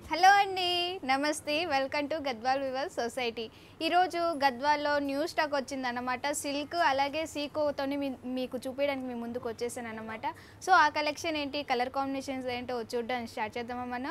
Hello అండి నమస్తే welcome to Gadwal weaver society ఈరోజు గద్వాల్లో న్యూ స్టాక్ వచ్చిందన్నమాట సిల్క్ అలాగే సీకోతోని మీ మీకు చూపించడానికి మీ ముందుకు వచ్చేసాను అనమాట సో ఆ కలెక్షన్ ఏంటి కలర్ కాంబినేషన్స్ ఏంటో చూడడానికి స్టార్ట్ చేద్దామా మనం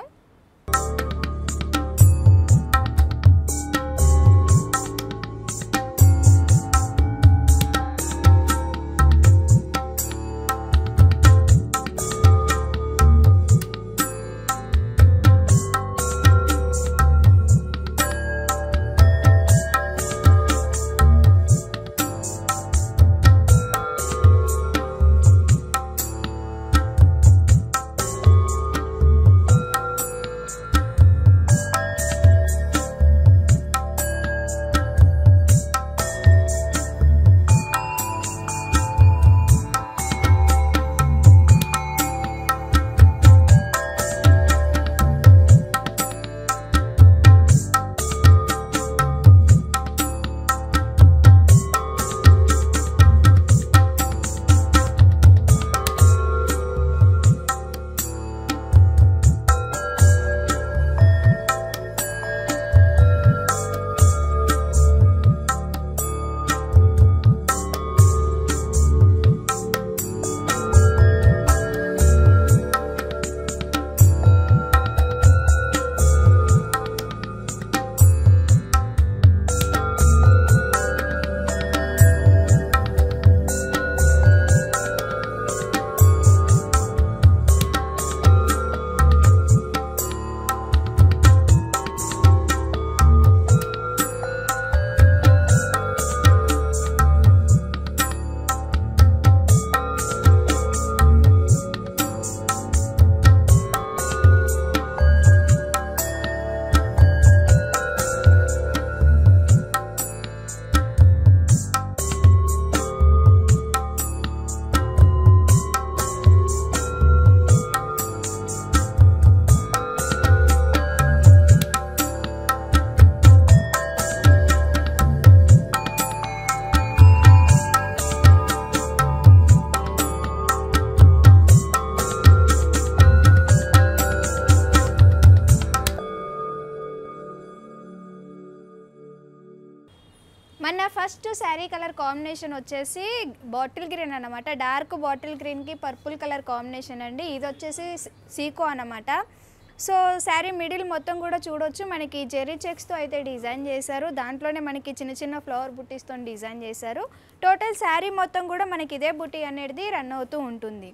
మన ఫస్ట్ శారీ కలర్ కాంబినేషన్ వచ్చేసి బాటిల్ గ్రీన్ అన్నమాట డార్క్ బాటిల్ గ్రీన్కి పర్పుల్ కలర్ కాంబినేషన్ అండి ఇది వచ్చేసి సీకో అన్నమాట సో శారీ మిడిల్ మొత్తం కూడా చూడొచ్చు మనకి జెర్రీ చెక్స్తో అయితే డిజైన్ చేశారు దాంట్లోనే మనకి చిన్న చిన్న ఫ్లవర్ బుట్టీస్తో డిజైన్ చేశారు టోటల్ శారీ మొత్తం కూడా మనకి ఇదే బుట్టి అనేది రన్ అవుతూ ఉంటుంది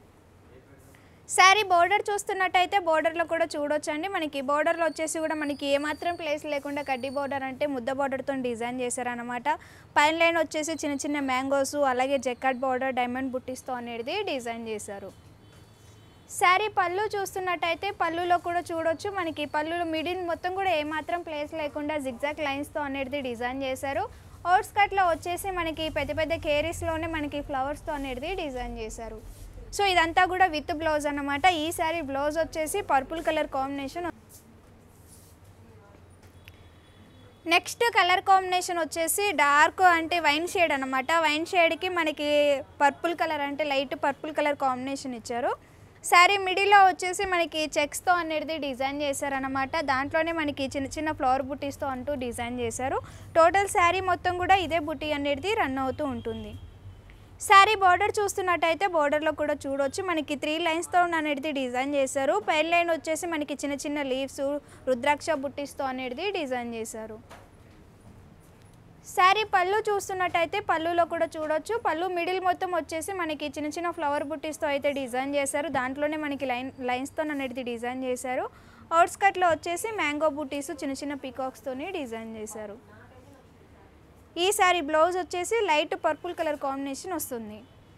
శారీ బోర్డర్ చూస్తున్నట్టయితే బోర్డర్లో కూడా చూడొచ్చండి మనకి బోర్డర్లో వచ్చేసి కూడా మనకి ఏమాత్రం ప్లేస్ లేకుండా కడ్డీ బోర్డర్ అంటే ముద్ద బోర్డర్తో డిజైన్ చేశారనమాట పైన లైన్ వచ్చేసి చిన్న చిన్న మ్యాంగోస్ అలాగే జెక్కట్ బోర్డర్ డైమండ్ బుట్టిస్తో అనేది డిజైన్ చేశారు శారీ పళ్ళు చూస్తున్నట్టయితే పళ్ళులో కూడా చూడొచ్చు మనకి పళ్ళులో మిడిల్ మొత్తం కూడా ఏమాత్రం ప్లేస్ లేకుండా జిగ్జాక్ లైన్స్తో అనేది డిజైన్ చేశారు ఓట్స్ కట్లో వచ్చేసి మనకి పెద్ద పెద్ద కేరీస్లోనే మనకి ఫ్లవర్స్తో అనేది డిజైన్ చేశారు సో ఇదంతా కూడా విత్ బ్లౌజ్ అన్నమాట ఈ శారీ బ్లౌజ్ వచ్చేసి purple colour combination next colour combination వచ్చేసి డార్క్ అంటే వైన్ షేడ్ అనమాట వైన్ షేడ్కి మనకి పర్పుల్ కలర్ అంటే లైట్ పర్పుల్ కలర్ కాంబినేషన్ ఇచ్చారు శారీ మిడిల్లో వచ్చేసి మనకి చెక్స్తో అనేది డిజైన్ చేశారనమాట దాంట్లోనే మనకి చిన్న చిన్న ఫ్లవర్ బుటీస్తో అంటూ డిజైన్ చేశారు టోటల్ శారీ మొత్తం కూడా ఇదే బుటీ అనేది రన్ అవుతూ ఉంటుంది శారీ బార్డర్ చూస్తున్నట్టయితే బార్డర్లో కూడా చూడొచ్చు మనకి త్రీ లైన్స్తో అనేది డిజైన్ చేశారు పైన లైన్ వచ్చేసి మనకి చిన్న చిన్న లీవ్స్ రుద్రాక్ష బుట్టిస్తో అనేది డిజైన్ చేశారు శారీ పళ్ళు చూస్తున్నట్టయితే పళ్ళులో కూడా చూడొచ్చు పళ్ళు మిడిల్ మొత్తం వచ్చేసి మనకి చిన్న చిన్న ఫ్లవర్ బుట్టీస్తో అయితే డిజైన్ చేశారు దాంట్లోనే మనకి లైన్ లైన్స్తో అనేది డిజైన్ చేశారు అవుట్స్కట్లో వచ్చేసి మ్యాంగో బుట్టీస్ చిన్న చిన్న పీకాక్స్తోని డిజైన్ చేశారు ఈ శారీ బ్లౌజ్ వచ్చేసి లైట్ పర్పుల్ కలర్ కాంబినేషన్ వస్తుంది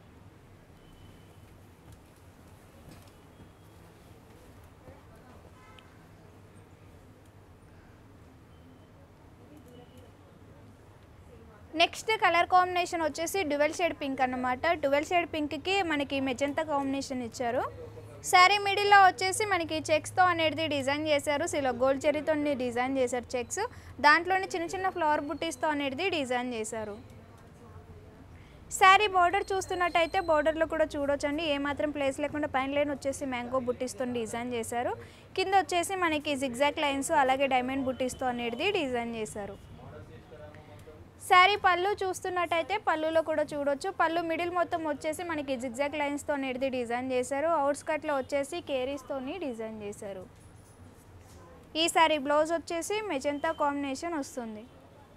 నెక్స్ట్ కలర్ కాంబినేషన్ వచ్చేసి డ్యువెల్ షేడ్ పింక్ అన్నమాట డ్యువెల్ షేడ్ పింక్కి మనకి మెజంతా కాంబినేషన్ ఇచ్చారు శారీ మిడిల్లో వచ్చేసి మనకి చెక్స్తో అనేది డిజైన్ చేశారు సిలో గోల్డ్ చెరీతో డిజైన్ చేశారు చెక్స్ దాంట్లోనే చిన్న చిన్న ఫ్లవర్ బుట్టీస్తో అనేది డిజైన్ చేశారు శారీ బార్డర్ చూస్తున్నట్టయితే బార్డర్లో కూడా చూడొచ్చండి ఏమాత్రం ప్లేస్ లేకుండా పైన లైన్ వచ్చేసి మ్యాంగో బుట్టిస్తో డిజైన్ చేశారు కింద వచ్చేసి మనకి జిగ్జాక్ లైన్స్ అలాగే డైమండ్ బుట్టిస్తో అనేది డిజైన్ చేశారు శారీ పళ్ళు చూస్తున్నట్టయితే పళ్ళులో కూడా చూడొచ్చు పళ్ళు మిడిల్ మొత్తం వచ్చేసి మనకి జిగ్జాక్ లైన్స్తో అనేది డిజైన్ చేశారు అవుట్స్కట్లో వచ్చేసి కేరీస్తోని డిజైన్ చేశారు ఈ శారీ బ్లౌజ్ వచ్చేసి మెజంతా కాంబినేషన్ వస్తుంది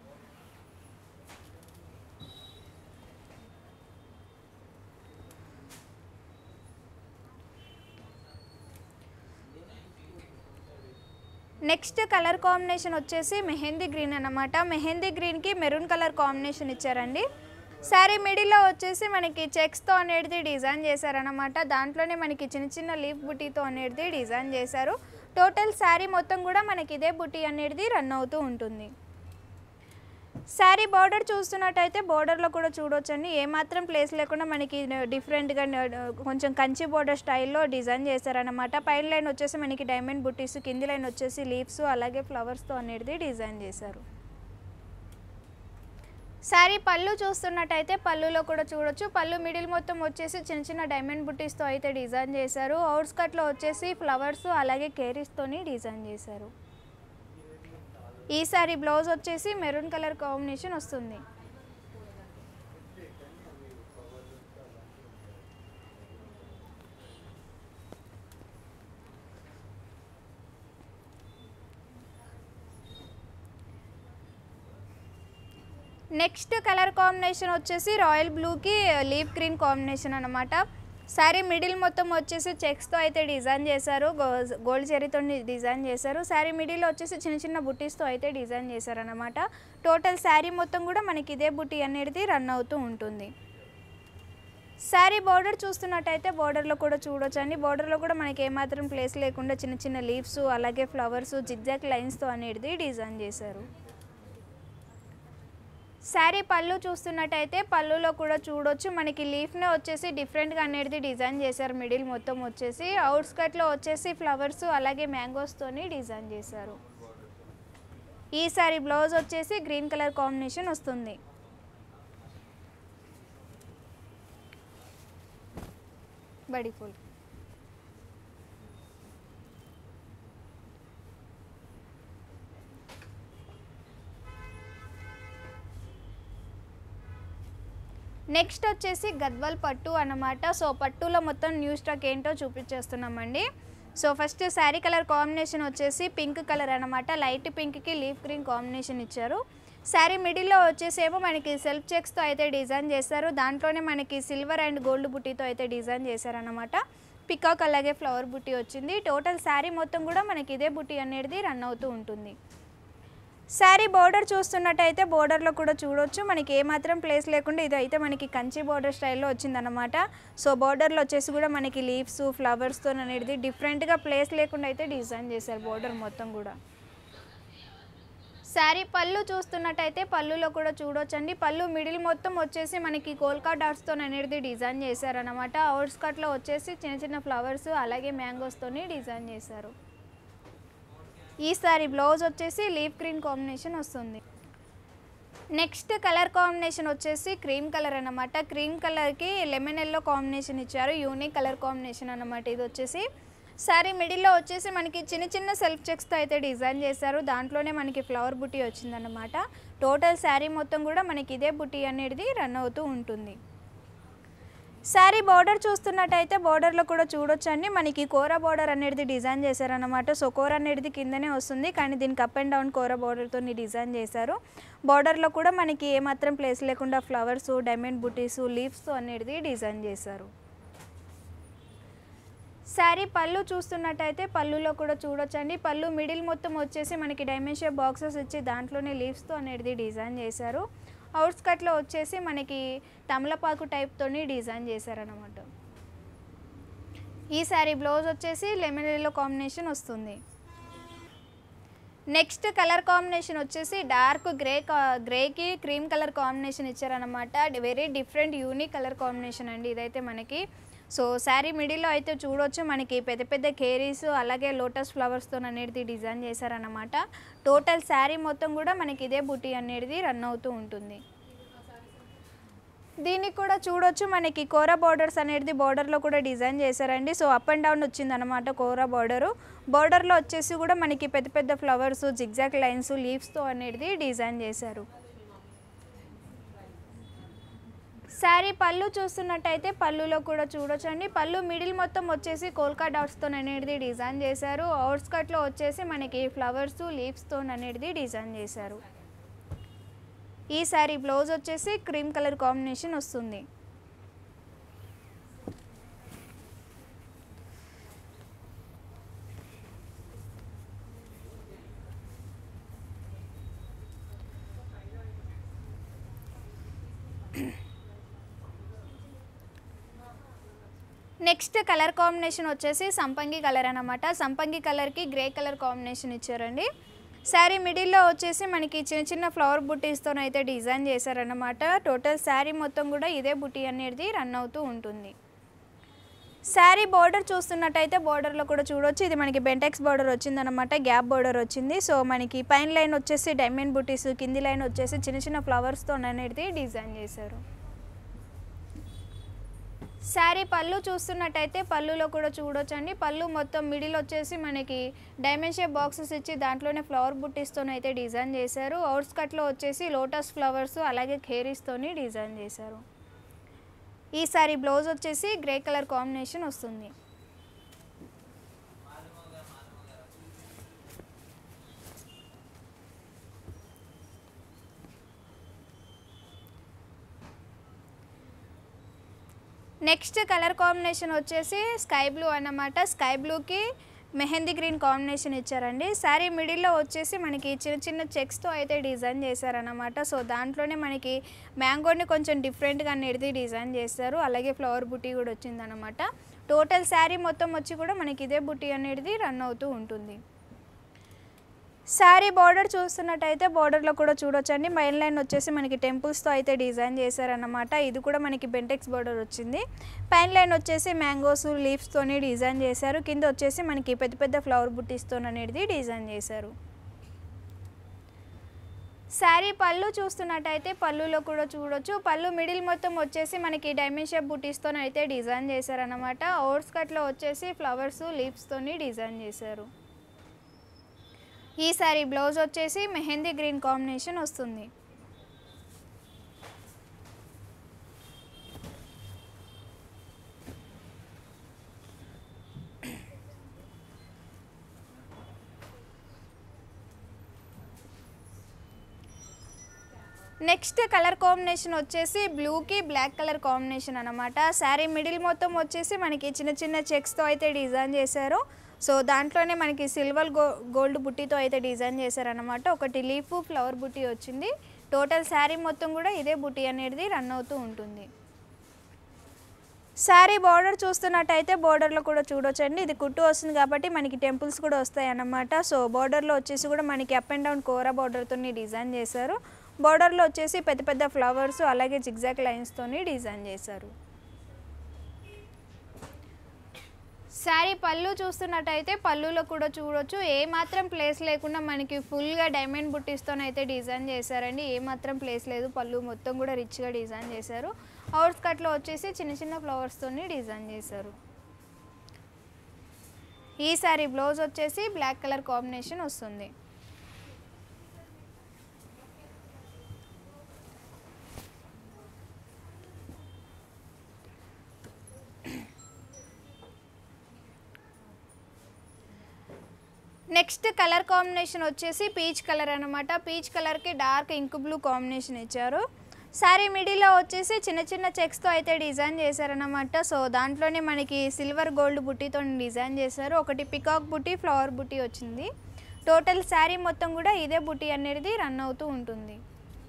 నెక్స్ట్ కలర్ కాంబినేషన్ వచ్చేసి మెహందీ గ్రీన్ అన్నమాట మెహందీ గ్రీన్కి మెరూన్ కలర్ కాంబినేషన్ ఇచ్చారండి శారీ మిడిల్లో వచ్చేసి మనకి చెక్స్తో అనేది డిజైన్ చేశారనమాట దాంట్లోనే మనకి చిన్న చిన్న లీఫ్ బుటీతో అనేది డిజైన్ చేశారు టోటల్ శారీ మొత్తం కూడా మనకి ఇదే బుటీ అనేది రన్ అవుతూ ఉంటుంది శారీ బార్డర్ చూస్తున్నట్టయితే బార్డర్లో కూడా చూడొచ్చండి ఏమాత్రం ప్లేస్ లేకుండా మనకి డిఫరెంట్గా కొంచెం కంచి బార్డర్ స్టైల్లో డిజైన్ చేశారనమాట పైన లైన్ వచ్చేసి మనకి డైమండ్ బుట్టీస్ కింది లైన్ వచ్చేసి లీవ్స్ అలాగే ఫ్లవర్స్తో అనేది డిజైన్ చేశారు శారీ పళ్ళు చూస్తున్నట్టయితే పళ్ళులో కూడా చూడొచ్చు పళ్ళు మిడిల్ మొత్తం వచ్చేసి చిన్న చిన్న డైమండ్ బుట్టీస్తో అయితే డిజైన్ చేశారు అవుట్స్కట్లో వచ్చేసి ఫ్లవర్స్ అలాగే కేరీస్తోని డిజైన్ చేశారు ఈ సారీ బ్లౌజ్ వచ్చేసి మెరూన్ కలర్ కాంబినేషన్ వస్తుంది నెక్స్ట్ కలర్ కాంబినేషన్ వచ్చేసి రాయల్ బ్లూకి లీఫ్ గ్రీన్ కాంబినేషన్ అనమాట శారీ మిడిల్ మొత్తం వచ్చేసి చెక్స్తో అయితే డిజైన్ చేశారు గో- గోల్డ్ జరీతో డిజైన్ చేశారు శారీ మిడిల్ వచ్చేసి చిన్న చిన్న బుట్టీస్తో అయితే డిజైన్ చేశారు అనమాట టోటల్ శారీ మొత్తం కూడా మనకి ఇదే బుట్టి అనేది రన్ అవుతూ ఉంటుంది శారీ బార్డర్ చూస్తున్నట్టయితే బార్డర్లో కూడా చూడొచ్చండి బార్డర్లో కూడా మనకి ఏమాత్రం ప్లేస్ లేకుండా చిన్న చిన్న లీవ్స్ అలాగే ఫ్లవర్స్ జిగ్జాక్ లైన్స్తో అనేది డిజైన్ చేశారు శారీ పళ్ళు చూస్తున్నట్టయితే పళ్ళులో కూడా చూడొచ్చు మనకి లీఫ్నే వచ్చేసి డిఫరెంట్గా అనేది డిజైన్ చేశారు మిడిల్ మొత్తం వచ్చేసి అవుట్స్కట్లో వచ్చేసి ఫ్లవర్స్ అలాగే మ్యాంగోస్తోని డిజైన్ చేశారు ఈ శారీ బ్లౌజ్ వచ్చేసి గ్రీన్ కలర్ కాంబినేషన్ వస్తుంది బడి ఫుల్ నెక్స్ట్ వచ్చేసి గద్వాల్ పట్టు అన్నమాట సో పట్టులో మొత్తం న్యూ స్టాక్ ఏంటో చూపించేస్తున్నామండి so first sari colour combination వచ్చేసి పింక్ కలర్ అనమాట లైట్ పింక్కి లీఫ్ గ్రీన్ కాంబినేషన్ ఇచ్చారు శారీ మిడిల్లో వచ్చేసేమో మనకి సెల్ఫ్ చెక్స్తో అయితే డిజైన్ చేస్తారు దాంట్లోనే మనకి సిల్వర్ అండ్ గోల్డ్ బుట్టీతో అయితే డిజైన్ చేశారనమాట పికాక్ అలాగే ఫ్లవర్ బుట్టి వచ్చింది టోటల్ శారీ మొత్తం కూడా మనకి ఇదే బుట్టి అనేది రన్ అవుతూ ఉంటుంది శారీ బోర్డర్ చూస్తున్నట్టయితే బోర్డర్లో కూడా చూడొచ్చు మనకి ఏమాత్రం ప్లేస్ లేకుండా ఇది అయితే మనకి కంచి బోర్డర్ స్టైల్లో వచ్చిందనమాట సో బోర్డర్లో వచ్చేసి కూడా మనకి లీవ్స్ ఫ్లవర్స్తో అనేది డిఫరెంట్గా ప్లేస్ లేకుండా అయితే డిజైన్ చేశారు బోర్డర్ మొత్తం కూడా శారీ పళ్ళు చూస్తున్నట్టయితే పళ్ళులో కూడా చూడొచ్చండి పళ్ళు మిడిల్ మొత్తం వచ్చేసి మనకి కోల్కా డాట్స్తో అనేది డిజైన్ చేశారనమాట అవుట్స్కట్లో వచ్చేసి చిన్న చిన్న ఫ్లవర్స్ అలాగే మ్యాంగోస్తోని డిజైన్ చేశారు ఈ సారీ బ్లౌజ్ వచ్చేసి లీఫ్ గ్రీన్ కాంబినేషన్ వస్తుంది నెక్స్ట్ కలర్ కాంబినేషన్ వచ్చేసి క్రీమ్ కలర్ అన్నమాట క్రీమ్ కలర్కి లెమన్ ఎల్లో కాంబినేషన్ ఇచ్చారు యూనిక్ కలర్ కాంబినేషన్ అన్నమాట ఇది వచ్చేసి సారీ మిడిల్లో వచ్చేసి మనకి చిన్న చిన్న సెల్ఫ్ చెక్స్తో అయితే డిజైన్ చేశారు దాంట్లోనే మనకి ఫ్లవర్ బుటీ వచ్చిందన్నమాట టోటల్ శారీ మొత్తం కూడా మనకి ఇదే బుటీ అనేది రన్ అవుతూ ఉంటుంది శారీ బార్డర్ చూస్తున్నట్టయితే బార్డర్లో కూడా చూడొచ్చండి మనకి కోరా బార్డర్ అనేది డిజైన్ చేశారనమాట సో కోర అనేది కిందనే వస్తుంది కానీ దీనికి అప్ అండ్ డౌన్ కోర బార్డర్తో డిజైన్ చేశారు బార్డర్లో కూడా మనకి ఏమాత్రం ప్లేస్ లేకుండా ఫ్లవర్స్ డైమండ్ బుటీస్ లీవ్స్తో అనేది డిజైన్ చేశారు శారీ పళ్ళు చూస్తున్నట్టయితే పళ్ళులో కూడా చూడొచ్చండి పళ్ళు మిడిల్ మొత్తం వచ్చేసి మనకి డైమండ్ షేప్ బాక్సెస్ ఇచ్చి దాంట్లోనే లీవ్స్తో అనేది డిజైన్ చేశారు అవుట్స్కట్లో వచ్చేసి మనకి తమలపాకు టైప్తోని డిజైన్ చేశారనమాట ఈ శారీ బ్లౌజ్ వచ్చేసి లెమన్ ఎల్లో కాంబినేషన్ వస్తుంది నెక్స్ట్ కలర్ కాంబినేషన్ వచ్చేసి డార్క్ గ్రే గ్రేకి క్రీమ్ కలర్ కాంబినేషన్ ఇచ్చారనమాట very different unique colour combination అండి ఇదైతే మనకి సో శారీ మిడిల్లో అయితే చూడొచ్చు మనకి పెద్ద పెద్ద కేరీస్ అలాగే లోటస్ ఫ్లవర్స్తో అనేది డిజైన్ చేశారనమాట టోటల్ శారీ మొత్తం కూడా మనకి ఇదే బుటీ అనేది రన్ అవుతూ ఉంటుంది దీనికి కూడా చూడొచ్చు మనకి కోరా బార్డర్స్ అనేది బార్డర్లో కూడా డిజైన్ చేశారండి సో అప్ అండ్ డౌన్ వచ్చింది అనమాట కోరా బార్డరు బార్డర్లో వచ్చేసి కూడా మనకి పెద్ద పెద్ద ఫ్లవర్స్ జిగ్జాక్ లైన్స్ లీవ్స్తో అనేది డిజైన్ చేశారు శారీ పళ్ళు చూస్తున్నట్టయితే పళ్ళులో కూడా చూడొచ్చండి పళ్ళు మిడిల్ మొత్తం వచ్చేసి కోల్కా డాట్స్తో అనేది డిజైన్ చేశారు అవుట్స్కట్లో వచ్చేసి మనకి ఫ్లవర్స్ లీవ్స్తో అనేది డిజైన్ చేశారు ఈ శారీ బ్లౌజ్ వచ్చేసి క్రీమ్ కలర్ కాంబినేషన్ వస్తుంది నెక్స్ట్ కలర్ కాంబినేషన్ వచ్చేసి సంపంగి కలర్ అనమాట సంపంగి కలర్కి గ్రే కలర్ కాంబినేషన్ ఇచ్చారండి శారీ మిడిల్లో వచ్చేసి మనకి చిన్న చిన్న ఫ్లవర్ బుట్టీస్తో అయితే డిజైన్ చేశారనమాట టోటల్ శారీ మొత్తం కూడా ఇదే బుట్టి అనేది రన్ అవుతూ ఉంటుంది శారీ బార్డర్ చూస్తున్నట్టయితే బార్డర్లో కూడా చూడొచ్చు ఇది మనకి బెంటెక్స్ బార్డర్ వచ్చిందనమాట గ్యాప్ బార్డర్ వచ్చింది సో మనకి పైన లైన్ వచ్చేసి డైమండ్ బుటీస్ కింది లైన్ వచ్చేసి చిన్న చిన్న ఫ్లవర్స్తో అనేది డిజైన్ చేశారు శారీ పళ్ళు చూస్తున్నట్టయితే పళ్ళులో కూడా చూడొచ్చండి పళ్ళు మొత్తం మిడిల్ వచ్చేసి మనకి డైమండ్ షేప్ బాక్సెస్ ఇచ్చి దాంట్లోనే ఫ్లవర్ బుట్టీస్తోనైతే డిజైన్ చేశారు అవుట్స్ కట్లో వచ్చేసి లోటస్ ఫ్లవర్స్ అలాగే ఖేరీస్తోని డిజైన్ చేశారు ఈ సారీ బ్లౌజ్ వచ్చేసి గ్రే కలర్ కాంబినేషన్ వస్తుంది నెక్స్ట్ కలర్ కాంబినేషన్ వచ్చేసి స్కై బ్లూ అన్నమాట స్కై బ్లూకి మెహందీ గ్రీన్ కాంబినేషన్ ఇచ్చారండి శారీ మిడిల్లో వచ్చేసి మనకి చిన్న చిన్న చెక్స్తో అయితే డిజైన్ చేశారన్నమాట సో దాంట్లోనే మనకి మ్యాంగోని కొంచెం డిఫరెంట్గా అనేది డిజైన్ చేశారు అలాగే ఫ్లవర్ బుట్టి కూడా వచ్చిందనమాట టోటల్ శారీ మొత్తం వచ్చి కూడా మనకి ఇదే బుట్టి అనేది రన్ అవుతూ ఉంటుంది శారీ బార్డర్ చూస్తున్నట్టయితే బార్డర్లో కూడా చూడొచ్చండి మైన్ లైన్ వచ్చేసి మనకి టెంపుల్స్తో అయితే డిజైన్ చేశారన్నమాట ఇది కూడా మనకి బెంటెక్స్ బార్డర్ వచ్చింది పైన లైన్ వచ్చేసి మ్యాంగోస్ లీవ్స్తోని డిజైన్ చేశారు కింద వచ్చేసి మనకి పెద్ద పెద్ద ఫ్లవర్ బుట్టీస్తో అనేది డిజైన్ చేశారు శారీ పళ్ళు చూస్తున్నట్టయితే పళ్ళులో కూడా చూడొచ్చు పళ్ళు మిడిల్ మొత్తం వచ్చేసి మనకి డైమండ్ షేప్ బుటీస్తో అయితే డిజైన్ చేశారనమాట ఓట్స్ కట్లో వచ్చేసి ఫ్లవర్స్ లీవ్స్తోని డిజైన్ చేశారు ఈ సారీ బ్లౌజ్ వచ్చేసి మెహందీ గ్రీన్ కాంబినేషన్ వస్తుంది నెక్స్ట్ కలర్ కాంబినేషన్ వచ్చేసి బ్లూకి బ్లాక్ కలర్ కాంబినేషన్ అనమాట శారీ మిడిల్ మొత్తం వచ్చేసి మనకి చిన్న చిన్న చెక్స్తో అయితే డిజైన్ చేశారు సో దాంట్లోనే మనకి సిల్వర్ గో గోల్డ్ బుట్టితో అయితే డిజైన్ చేశారనమాట ఒకటి లీఫ్ ఫ్లవర్ బుట్టి వచ్చింది టోటల్ శారీ మొత్తం కూడా ఇదే బుట్టి అనేది రన్ అవుతూ ఉంటుంది శారీ బార్డర్ చూస్తున్నట్టయితే బార్డర్లో కూడా చూడొచ్చండి ఇది కుట్టు వస్తుంది కాబట్టి మనకి టెంపుల్స్ కూడా వస్తాయి అన్నమాట సో బార్డర్లో వచ్చేసి కూడా మనకి అప్ అండ్ డౌన్ కోరా బార్డర్తో డిజైన్ చేశారు బార్డర్లో వచ్చేసి పెద్ద పెద్ద ఫ్లవర్స్ అలాగే జిగ్జాక్ లైన్స్తోని డిజైన్ చేశారు శారీ పళ్ళు చూస్తున్నట్టయితే పళ్ళులో కూడా చూడొచ్చు ఏ మాత్రం ప్లేస్ లేకుండా మనకి ఫుల్గా డైమండ్ బుట్టీస్తోనైతే డిజైన్ చేశారండి ఏ మాత్రం ప్లేస్ లేదు పళ్ళు మొత్తం కూడా రిచ్గా డిజైన్ చేశారు అవుట్స్ కట్లో వచ్చేసి చిన్న చిన్న ఫ్లవర్స్తోని డిజైన్ చేశారు ఈ శారీ బ్లౌజ్ వచ్చేసి బ్లాక్ కలర్ కాంబినేషన్ వస్తుంది నెక్స్ట్ కలర్ కాంబినేషన్ వచ్చేసి పీచ్ కలర్ అనమాట పీచ్ కలర్కి డార్క్ ఇంక్ బ్లూ కాంబినేషన్ ఇచ్చారు శారీ మిడిల్లో వచ్చేసి చిన్న చిన్న చెక్స్తో అయితే డిజైన్ చేశారనమాట సో దాంట్లోనే మనకి సిల్వర్ గోల్డ్ బుట్టితో డిజైన్ చేశారు ఒకటి పికాక్ బుట్టి ఫ్లవర్ బుట్టి వచ్చింది టోటల్ శారీ మొత్తం కూడా ఇదే బుట్టి అనేది రన్ అవుతూ ఉంటుంది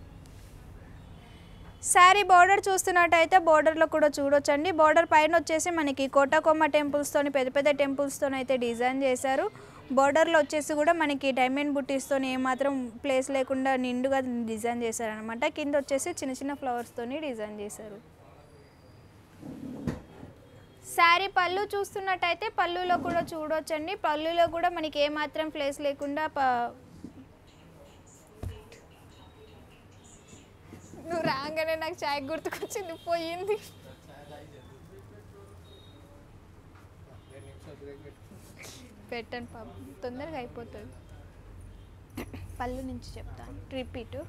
శారీ బార్డర్ చూస్తున్నట్టయితే బార్డర్లో కూడా చూడొచ్చండి బార్డర్ పైన వచ్చేసి మనకి కోటకొమ్మ టెంపుల్స్తోని పెద్ద పెద్ద టెంపుల్స్తో అయితే డిజైన్ చేశారు బార్డర్లో వచ్చేసి కూడా మనకి డైమండ్ బుట్టీస్తో ఏమాత్రం ప్లేస్ లేకుండా నిండుగా డిజైన్ చేశారనమాట కింద వచ్చేసి చిన్న చిన్న ఫ్లవర్స్తోని డిజైన్ చేశారు శారీ పళ్ళు చూస్తున్నట్టయితే పళ్ళులో కూడా చూడొచ్చండి పళ్ళులో కూడా మనకి ఏమాత్రం ప్లేస్ లేకుండా ప నువ్వు రాగానే నాకు చాయ్ గుర్తుకొచ్చింది పోయింది పెట్టండి పాప తొందరగా అయిపోతుంది పళ్ళు నుంచి చెప్తాను రిపీట్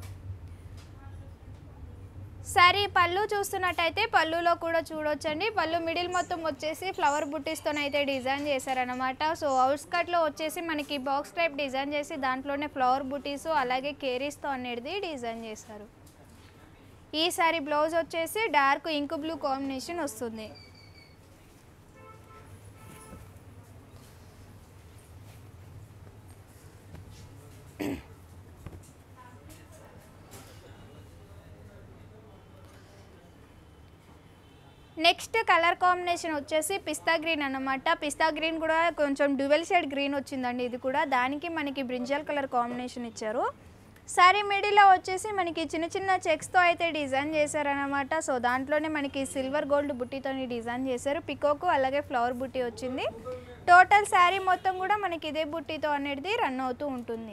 సరే పళ్ళు చూస్తున్నట్టయితే పళ్ళులో కూడా చూడొచ్చండి పళ్ళు మిడిల్ మొత్తం వచ్చేసి ఫ్లవర్ బుట్టీస్తోనైతే డిజైన్ చేశారనమాట సో అవుట్స్కట్లో వచ్చేసి మనకి బాక్స్ టైప్ డిజైన్ చేసి దాంట్లోనే ఫ్లవర్ బుటీస్ అలాగే కేరీస్తో అనేది డిజైన్ చేశారు ఈ సారీ బ్లౌజ్ వచ్చేసి డార్క్ ఇంక్ బ్లూ కాంబినేషన్ వస్తుంది నెక్స్ట్ కలర్ కాంబినేషన్ వచ్చేసి పిస్తా గ్రీన్ అన్నమాట పిస్తా గ్రీన్ కూడా కొంచెం డ్యువెల్ షేడ్ గ్రీన్ వచ్చిందండి ఇది కూడా దానికి మనకి బ్రింజల్ కలర్ కాంబినేషన్ ఇచ్చారు సారీ మిడిల్లో వచ్చేసి మనకి చిన్న చిన్న చెక్స్తో అయితే డిజైన్ చేశారనమాట సో దాంట్లోనే మనకి సిల్వర్ గోల్డ్ బుట్టితో డిజైన్ చేశారు పికోకు అలాగే ఫ్లవర్ బుట్టి వచ్చింది టోటల్ శారీ మొత్తం కూడా మనకి ఇదే బుట్టితో అనేది రన్ అవుతూ ఉంటుంది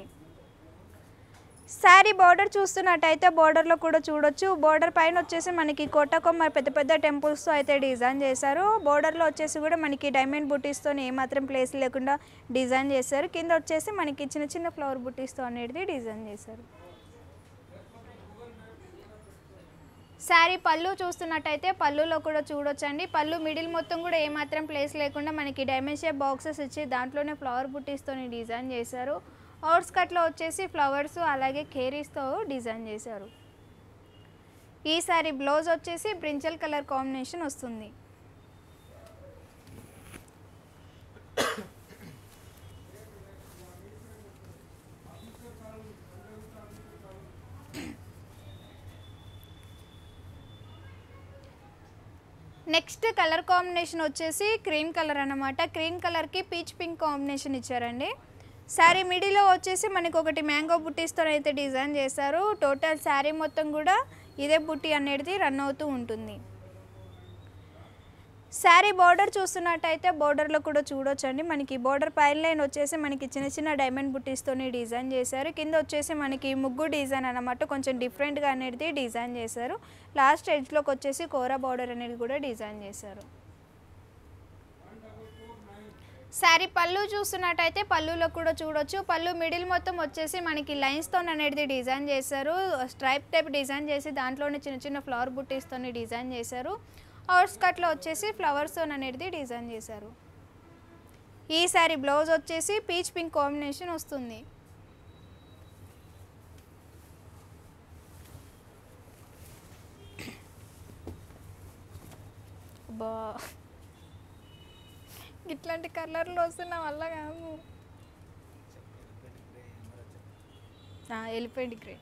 శారీ బార్డర్ చూస్తున్నట్టయితే బార్డర్లో కూడా చూడొచ్చు బార్డర్ పైన వచ్చేసి మనకి కోటకొమ్మ పెద్ద పెద్ద టెంపుల్స్తో అయితే డిజైన్ చేశారు బార్డర్లో వచ్చేసి కూడా మనకి డైమండ్ బుటీస్తో ఏమాత్రం ప్లేస్ లేకుండా డిజైన్ చేశారు కింద వచ్చేసి మనకి చిన్న చిన్న ఫ్లవర్ బుటీస్తో అనేది డిజైన్ చేశారు శారీ పళ్ళు చూస్తున్నట్టయితే పళ్ళులో కూడా చూడొచ్చండి పళ్ళు మిడిల్ మొత్తం కూడా ఏమాత్రం ప్లేస్ లేకుండా మనకి డైమండ్ షేప్ బాక్సెస్ ఇచ్చి దాంట్లోనే ఫ్లవర్ బుటీస్తో డిజైన్ చేశారు అవుట్స్ కట్లో వచ్చేసి ఫ్లవర్స్ అలాగే కేరీస్తో డిజైన్ చేశారు ఈ సారీ బ్లౌజ్ వచ్చేసి బ్రింజల్ కలర్ కాంబినేషన్ వస్తుంది నెక్స్ట్ కలర్ కాంబినేషన్ వచ్చేసి క్రీమ్ కలర్ అన్నమాట క్రీమ్ కలర్కి పీచ్ పింక్ కాంబినేషన్ ఇచ్చారండి శారీ మిడిలో వచ్చేసి మనకి ఒకటి మ్యాంగో బుట్టీస్తో అయితే డిజైన్ చేశారు టోటల్ శారీ మొత్తం కూడా ఇదే బుట్టి అనేది రన్ అవుతూ ఉంటుంది శారీ బార్డర్ చూస్తున్నట్టయితే బార్డర్లో కూడా చూడొచ్చండి మనకి బార్డర్ పైన లైన్ వచ్చేసి మనకి చిన్న చిన్న డైమండ్ బుట్టీస్తోని డిజైన్ చేశారు కింద వచ్చేసి మనకి ముగ్గు డిజైన్ అనమాట కొంచెం డిఫరెంట్గా అనేది డిజైన్ చేశారు లాస్ట్ ఎడ్జ్లోకి వచ్చేసి కోరా బార్డర్ అనేది కూడా డిజైన్ చేశారు శారీ పళ్ళు చూస్తున్నట్టయితే పళ్ళులో కూడా చూడొచ్చు పళ్ళు మిడిల్ మొత్తం వచ్చేసి మనకి లైన్స్తో అనేది డిజైన్ చేశారు స్ట్రైప్ టైప్ డిజైన్ చేసి దాంట్లోనే చిన్న చిన్న ఫ్లవర్ బుట్టీస్తో డిజైన్ చేశారు అవుట్స్ కట్లో వచ్చేసి ఫ్లవర్స్తో అనేది డిజైన్ చేశారు ఈ శారీ బ్లౌజ్ వచ్చేసి పీచ్ పింక్ కాంబినేషన్ వస్తుంది బా ఇట్లాంటి కలర్లు వస్తున్న వల్ల కాదు వెళ్ళిపోయింది గ్రే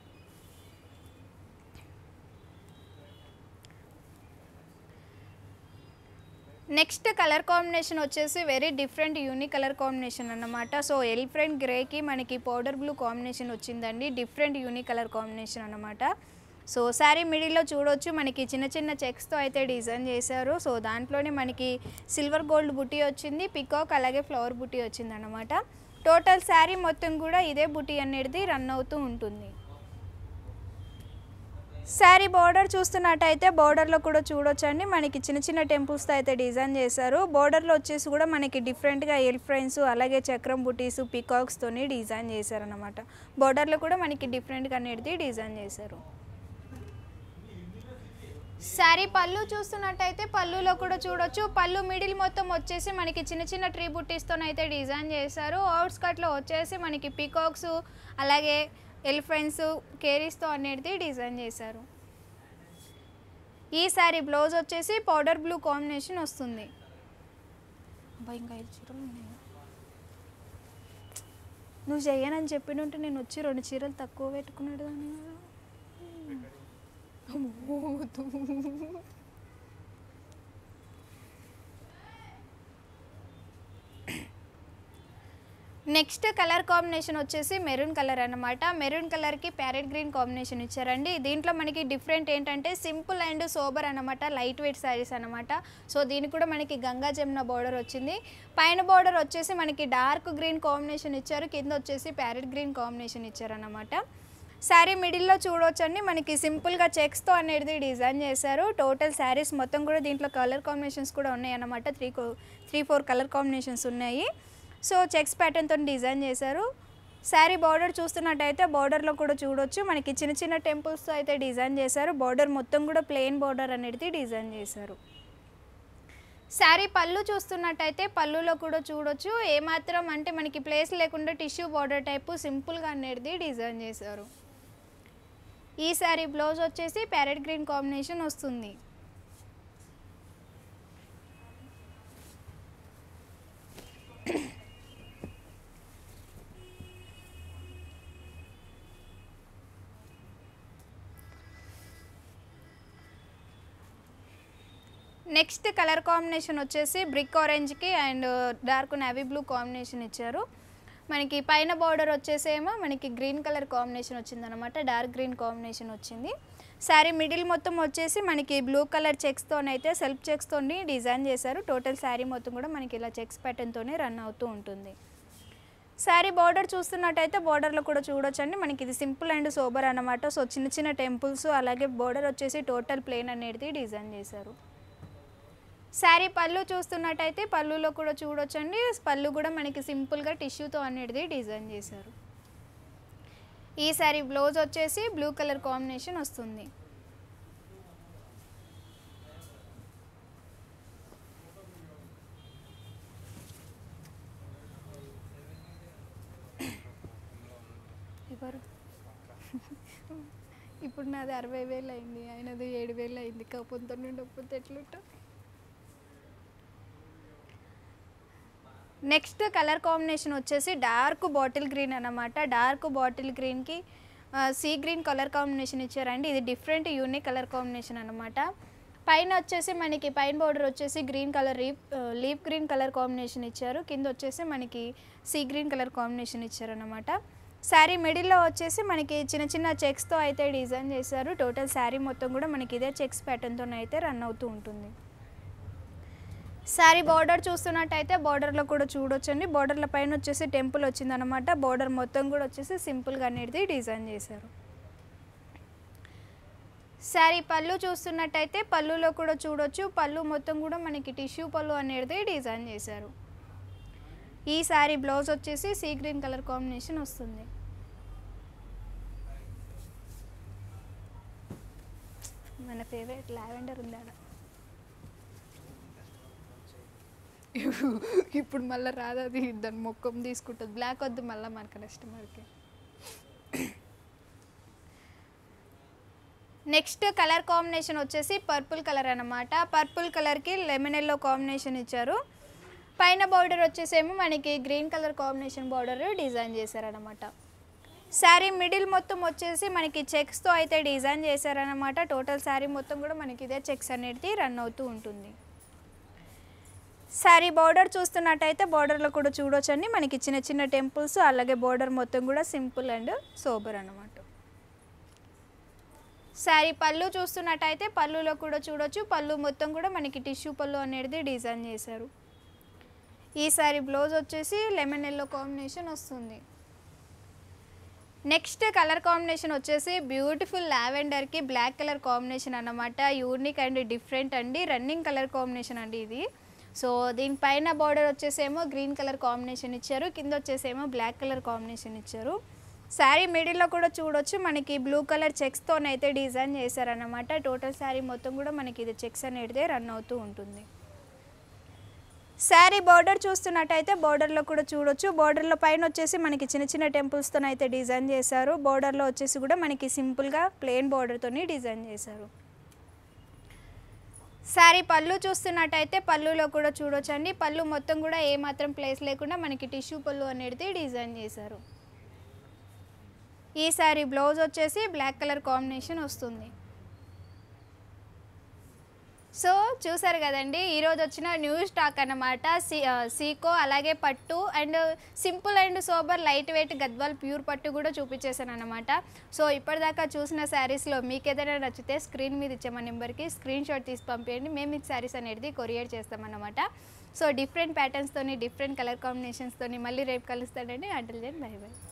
నెక్స్ట్ కలర్ కాంబినేషన్ వచ్చేసి very different unique colour combination అన్నమాట సో ఎలిఫెంట్ గ్రేకి మనకి పౌడర్ బ్లూ కాంబినేషన్ వచ్చిందండి డిఫరెంట్ యూనిక్ కలర్ కాంబినేషన్ అన్నమాట సో శారీ మిడిల్లో చూడొచ్చు మనకి చిన్న చిన్న చెక్స్తో అయితే డిజైన్ చేశారు సో దాంట్లోనే మనకి సిల్వర్ గోల్డ్ బుటీ వచ్చింది పికాక్ అలాగే ఫ్లవర్ బుటీ వచ్చింది అనమాట టోటల్ శారీ మొత్తం కూడా ఇదే బుటీ అనేది రన్ అవుతూ ఉంటుంది శారీ బార్డర్ చూస్తున్నట్టయితే బార్డర్లో కూడా చూడొచ్చండి మనకి చిన్న చిన్న టెంపుల్స్తో అయితే డిజైన్ చేశారు బార్డర్లో వచ్చేసి కూడా మనకి డిఫరెంట్గా ఎల్ ఫ్రైన్స్ అలాగే చక్రం బుటీస్ పికాక్స్తోని డిజైన్ చేశారనమాట బార్డర్లో కూడా మనకి డిఫరెంట్గా అనేది డిజైన్ చేశారు శారీ పళ్ళు చూస్తున్నట్టయితే పళ్ళులో కూడా చూడొచ్చు పళ్ళు మిడిల్ మొత్తం వచ్చేసి మనకి చిన్న చిన్న ట్రీ బుట్టీస్తోనైతే డిజైన్ చేశారు అవుట్స్ కట్లో వచ్చేసి మనకి పికాక్స్ అలాగే ఎలిఫెంట్స్ కేరీస్తో అనేది డిజైన్ చేశారు ఈ శారీ బ్లౌజ్ వచ్చేసి పౌడర్ బ్లూ కాంబినేషన్ వస్తుంది అబ్బా ఇంకా ఐదు చీరలు ఉన్నాయి నువ్వు చెయ్యనని చెప్పినుంటే నేను వచ్చి రెండు చీరలు తక్కువ పెట్టుకున్నాడు దాన్ని కదా అమ్మో, వద్దు. నెక్స్ట్ కలర్ కాంబినేషన్ వచ్చేసి మెరూన్ కలర్ అన్నమాట మెరూన్ కలర్కి ప్యారెట్ గ్రీన్ కాంబినేషన్ ఇచ్చారండి దీంట్లో మనకి డిఫరెంట్ ఏంటంటే సింపుల్ అండ్ సోబర్ అన్నమాట లైట్ వెయిట్ శారీస్ అన్నమాట సో దీనికి కూడా మనకి గంగా జమున బార్డర్ వచ్చింది పైన బార్డర్ వచ్చేసి మనకి డార్క్ గ్రీన్ కాంబినేషన్ ఇచ్చారు కింద వచ్చేసి ప్యారెట్ గ్రీన్ కాంబినేషన్ ఇచ్చారన్నమాట శారీ మిడిల్లో చూడవచ్చండి మనకి సింపుల్గా చెక్స్తో అనేది డిజైన్ చేశారు టోటల్ శారీస్ మొత్తం కూడా దీంట్లో కలర్ కాంబినేషన్స్ కూడా ఉన్నాయి అన్నమాట three three four colour combinations ఉన్నాయి సో చెక్స్ ప్యాటర్న్తో డిజైన్ చేశారు శారీ బార్డర్ చూస్తున్నట్టయితే బార్డర్లో కూడా చూడొచ్చు మనకి చిన్న చిన్న టెంపుల్స్తో అయితే డిజైన్ చేశారు బార్డర్ మొత్తం కూడా ప్లెయిన్ బార్డర్ అనేది డిజైన్ చేశారు శారీ పళ్ళు చూస్తున్నట్టయితే పళ్ళులో కూడా చూడొచ్చు ఏమాత్రం అంటే మనకి ప్లేస్ లేకుండా టిష్యూ బార్డర్ టైపు సింపుల్గా అనేది డిజైన్ చేశారు ఈ శారీ బ్లౌజ్ వచ్చేసి ప్యారెట్ గ్రీన్ కాంబినేషన్ వస్తుంది నెక్స్ట్ కలర్ కాంబినేషన్ వచ్చేసి బ్రిక్ ఆరెంజ్కి and dark navy blue combination ఇచ్చారు మనకి పైన బార్డర్ వచ్చేసేమో మనకి గ్రీన్ కలర్ కాంబినేషన్ వచ్చిందనమాట డార్క్ గ్రీన్ కాంబినేషన్ వచ్చింది శారీ మిడిల్ మొత్తం వచ్చేసి మనకి బ్లూ కలర్ చెక్స్తోనైతే సెల్ఫ్ చెక్స్తోని డిజైన్ చేశారు టోటల్ శారీ మొత్తం కూడా మనకి ఇలా చెక్స్ ప్యాటర్న్తోనే రన్ అవుతూ ఉంటుంది శారీ బార్డర్ చూస్తున్నట్టయితే బార్డర్లో కూడా చూడొచ్చండి మనకి ఇది సింపుల్ అండ్ సోబర్ అన్నమాట సో చిన్న చిన్న టెంపుల్స్ అలాగే బార్డర్ వచ్చేసి టోటల్ ప్లేన్ అనేది డిజైన్ చేశారు శారీ పళ్ళు చూస్తున్నట్టయితే పళ్ళులో కూడా చూడొచ్చండి పళ్ళు కూడా మనకి సింపుల్గా టిష్యూతో అనేది డిజైన్ చేశారు ఈ శారీ బ్లౌజ్ వచ్చేసి బ్లూ కలర్ కాంబినేషన్ వస్తుంది ఎవరు ఇప్పుడు నాది అరవై వేలు అయింది ఆయనది ఏడు వేలు అయింది కాకపోతే ఉండకపోతే ఎట్లుంటా నెక్స్ట్ కలర్ కాంబినేషన్ వచ్చేసి డార్క్ బాటిల్ గ్రీన్ అన్నమాట డార్క్ బాటిల్ గ్రీన్కి సీ గ్రీన్ కలర్ కాంబినేషన్ ఇచ్చారండి ఇది డిఫరెంట్ యూనిక్ కలర్ కాంబినేషన్ అన్నమాట పైన వచ్చేసి మనకి పైన బార్డర్ వచ్చేసి green colour leaf leaf green colour combination ఇచ్చారు కింద వచ్చేసి మనకి సీ గ్రీన్ కలర్ కాంబినేషన్ ఇచ్చారన్నమాట శారీ మిడిల్లో వచ్చేసి మనకి చిన్న చిన్న చెక్స్తో అయితే డిజైన్ చేశారు టోటల్ శారీ మొత్తం కూడా మనకి ఇదే చెక్స్ ప్యాటర్న్తో అయితే రన్ అవుతూ ఉంటుంది శారీ బార్డర్ చూస్తున్నట్టయితే బార్డర్లో కూడా చూడొచ్చండి బార్డర్ల పైన వచ్చేసి టెంపుల్ వచ్చిందనమాట బార్డర్ మొత్తం కూడా వచ్చేసి సింపుల్గా అనేది డిజైన్ చేశారు శారీ పళ్ళు చూస్తున్నట్టయితే పళ్ళులో కూడా చూడొచ్చు పళ్ళు మొత్తం కూడా మనకి టిష్యూ పళ్ళు అనేది డిజైన్ చేశారు ఈ శారీ బ్లౌజ్ వచ్చేసి సీ గ్రీన్ కలర్ కాంబినేషన్ వస్తుంది మన ఫేవరెట్ లావెండర్ ఉంది ఆడ ఇప్పుడు మళ్ళీ రాదు అది దాని మొక్కం తీసుకుంటుంది బ్లాక్ వద్దు మళ్ళీ మనకు కస్టమర్కి నెక్స్ట్ కలర్ కాంబినేషన్ వచ్చేసి పర్పుల్ కలర్ అనమాట పర్పుల్ కలర్కి లెమన్ ఎల్లో కాంబినేషన్ ఇచ్చారు పైన బార్డర్ వచ్చేసేమో మనకి green colour combination border design చేశారనమాట శారీ మిడిల్ మొత్తం వచ్చేసి మనకి చెక్స్తో అయితే డిజైన్ చేశారనమాట టోటల్ శారీ మొత్తం కూడా మనకి ఇదే చెక్స్ అనేది రన్ అవుతూ ఉంటుంది శారీ బార్డర్ చూస్తున్నట్టయితే బార్డర్లో కూడా చూడొచ్చండి మనకి చిన్న చిన్న టెంపుల్స్ అలాగే బార్డర్ మొత్తం కూడా సింపుల్ అండ్ సోబర్ అనమాట శారీ పళ్ళు చూస్తున్నట్టయితే పళ్ళులో కూడా చూడొచ్చు పళ్ళు మొత్తం కూడా మనకి టిష్యూ పళ్ళు అనేది డిజైన్ చేశారు ఈ శారీ బ్లౌజ్ వచ్చేసి లెమన్ ఎల్లో కాంబినేషన్ వస్తుంది నెక్స్ట్ కలర్ కాంబినేషన్ వచ్చేసి బ్యూటిఫుల్ లావెండర్కి బ్లాక్ కలర్ కాంబినేషన్ అన్నమాట యూనిక్ అండ్ డిఫరెంట్ అండి రన్నింగ్ కలర్ కాంబినేషన్ అండి ఇది సో దీనిపైన బార్డర్ వచ్చేసేమో గ్రీన్ కలర్ కాంబినేషన్ ఇచ్చారు కింద వచ్చేసేమో బ్లాక్ కలర్ కాంబినేషన్ ఇచ్చారు శారీ మిడిల్లో కూడా చూడొచ్చు మనకి బ్లూ కలర్ చెక్స్తోనైతే డిజైన్ చేశారన్నమాట టోటల్ శారీ మొత్తం కూడా మనకి ఇది చెక్స్ అనేది రన్ అవుతూ ఉంటుంది శారీ బార్డర్ చూస్తున్నట్టయితే బార్డర్లో కూడా చూడొచ్చు బార్డర్లో పైన వచ్చేసి మనకి చిన్న చిన్న టెంపుల్స్తో అయితే డిజైన్ చేశారు బార్డర్లో వచ్చేసి కూడా మనకి సింపుల్గా ప్లెయిన్ బార్డర్తోని డిజైన్ చేశారు శారీ పళ్ళు చూస్తున్నట్టయితే పళ్ళులో కూడా చూడొచ్చండి పళ్ళు మొత్తం కూడా ఏమాత్రం ప్లేస్ లేకుండా మనకి టిష్యూ పళ్ళు అనేది డిజైన్ చేశారు ఈ శారీ బ్లౌజ్ వచ్చేసి బ్లాక్ కలర్ కాంబినేషన్ వస్తుంది సో చూసారు కదండి ఈరోజు వచ్చిన న్యూ స్టాక్ అన్నమాట సీ ఆ, సీకో అలాగే పట్టు and simple and sober light weight Gadwal pure పట్టు కూడా చూపించేశాను అనమాట సో ఇప్పటిదాకా చూసిన శారీస్లో మీకు ఏదైనా నచ్చితే స్క్రీన్ మీద ఇచ్చే మా నెంబర్కి స్క్రీన్ షాట్ తీసి పంపించండి మేము మీకు శారీస్ అనేది కొరియర్ చేస్తామన్నమాట సో డిఫరెంట్ ప్యాటర్న్స్తోని డిఫరెంట్ కలర్ కాంబినేషన్స్తోని మళ్ళీ రేపు కలుస్తాడండి అంటల్ దెన్ బై బై